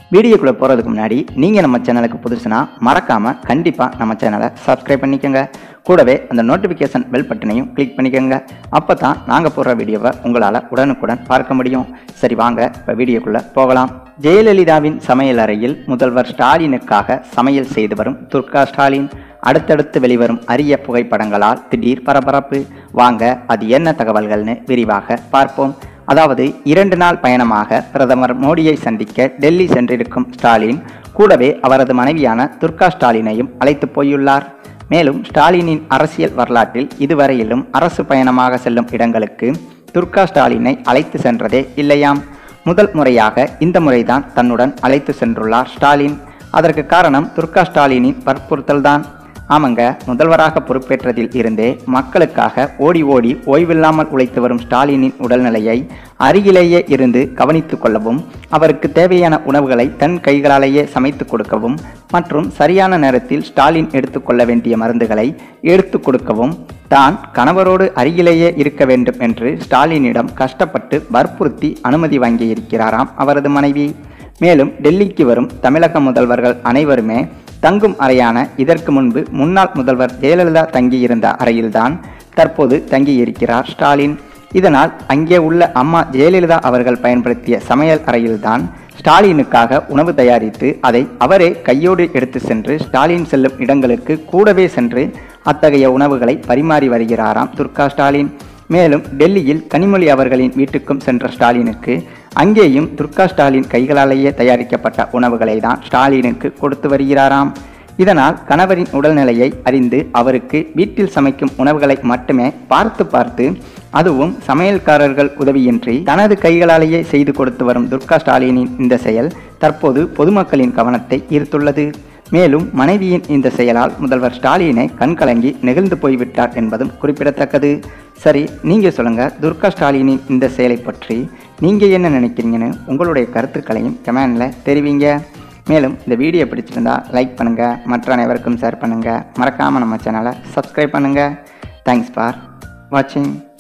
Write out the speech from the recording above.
வீடியோக்குள்ளே போகிறதுக்கு முன்னாடி நீங்கள் நம்ம சேனலுக்கு புதுசுனா மறக்காமல் கண்டிப்பாக நம்ம சேனலை சப்ஸ்கிரைப் பண்ணிக்கோங்க கூடவே அந்த நோட்டிஃபிகேஷன் பெல் பட்டனையும் கிளிக் பண்ணிக்கோங்க அப்போ தான் நாங்கள் போடுற வீடியோவை உங்களால் உடனுக்குடன் பார்க்க முடியும் சரி வாங்க இப்போ வீடியோக்குள்ளே போகலாம் ஜெயலலிதாவின் சமையல் அறையில் முதல்வர் ஸ்டாலினுக்காக சமையல் செய்து வரும் துர்கா ஸ்டாலின் அடுத்தடுத்து வெளிவரும் அரிய புகைப்படங்களால் திடீர் பரபரப்பு வாங்க அது என்ன தகவல்கள்னு விரிவாக பார்ப்போம் அதாவது இரண்டு நாள் பயணமாக பிரதமர் மோடியை சந்திக்க டெல்லி சென்றிருக்கும் ஸ்டாலின் கூடவே அவரது மனைவியான துர்கா ஸ்டாலினையும் அழைத்து போயுள்ளார் மேலும் ஸ்டாலினின் அரசியல் வரலாற்றில் இதுவரையிலும் அரசு பயணமாக செல்லும் இடங்களுக்கு துர்கா ஸ்டாலினை அழைத்து சென்றதே இல்லையாம் முதல் முறையாக இந்த முறைதான் தன்னுடன் அழைத்து சென்றுள்ளார் ஸ்டாலின் அதற்கு காரணம் துர்கா ஸ்டாலினின் வற்புறுத்தல்தான் ஆமாங்க முதல்வராக பொறுப்பேற்றதில் இருந்தே மக்களுக்காக ஓடி ஓடி ஓய்வில்லாமல் உழைத்து வரும் ஸ்டாலினின் உடல்நிலையை அருகிலேயே இருந்து கவனித்துக் கொள்ளவும் அவருக்கு தேவையான உணவுகளை தன் கைகளாலேயே சமைத்து கொடுக்கவும் மற்றும் சரியான நேரத்தில் ஸ்டாலின் எடுத்துக்கொள்ள வேண்டிய மருந்துகளை எடுத்து கொடுக்கவும் தான் கணவரோடு அருகிலேயே இருக்க வேண்டும் என்று ஸ்டாலினிடம் கஷ்டப்பட்டு வற்புறுத்தி அனுமதி வாங்கியிருக்கிறாராம் அவரது மனைவி மேலும் டெல்லிக்கு வரும் தமிழக முதல்வர்கள் அனைவருமே தங்கும் அறையான இதற்கு முன்பு முன்னாள் முதல்வர் ஜெயலலிதா தங்கியிருந்த அறையில்தான் தற்போது தங்கியிருக்கிறார் ஸ்டாலின் இதனால் அங்கே உள்ள அம்மா ஜெயலலிதா அவர்கள் பயன்படுத்திய சமையல் அறையில்தான் ஸ்டாலினுக்காக உணவு தயாரித்து அதை அவரே கையோடு எடுத்து சென்று ஸ்டாலின் செல்லும் இடங்களுக்கு கூடவே சென்று அத்தகைய உணவுகளை பரிமாறி வருகிறாராம் துர்கா ஸ்டாலின் மேலும் டெல்லியில் கனிமொழி அவர்களின் வீட்டுக்கும் சென்ற ஸ்டாலினுக்கு அங்கேயும் துர்கா ஸ்டாலின் கைகளாலேயே தயாரிக்கப்பட்ட உணவுகளை தான் ஸ்டாலினுக்கு கொடுத்து வருகிறாராம் இதனால் கணவரின் உடல்நிலையை அறிந்து அவருக்கு வீட்டில் சமைக்கும் உணவுகளை மட்டுமே பார்த்து பார்த்து அதுவும் சமையல்காரர்கள் உதவியின்றி தனது கைகளாலேயே செய்து கொடுத்து வரும் துர்கா ஸ்டாலினின் இந்த செயல் தற்போது பொதுமக்களின் கவனத்தை ஈர்த்துள்ளது மேலும் மனைவியின் இந்த செயலால் முதல்வர் ஸ்டாலினை கண்கலங்கி நெகிழ்ந்து போய்விட்டார் என்பதும் குறிப்பிடத்தக்கது சரி நீங்கள் சொல்லுங்கள் துர்கா ஸ்டாலினின் இந்த செயலை பற்றி நீங்கள் என்ன நினைக்கிறீங்கன்னு உங்களுடைய கருத்துக்களையும் கமெண்டில் தெரிவிங்க மேலும் இந்த வீடியோ பிடிச்சிருந்தா லைக் பண்ணுங்கள் மற்ற அனைவருக்கும் ஷேர் பண்ணுங்கள் மறக்காமல் நம்ம சேனலை சப்ஸ்கிரைப் பண்ணுங்கள் தேங்க்ஸ் ஃபார் வாட்சிங்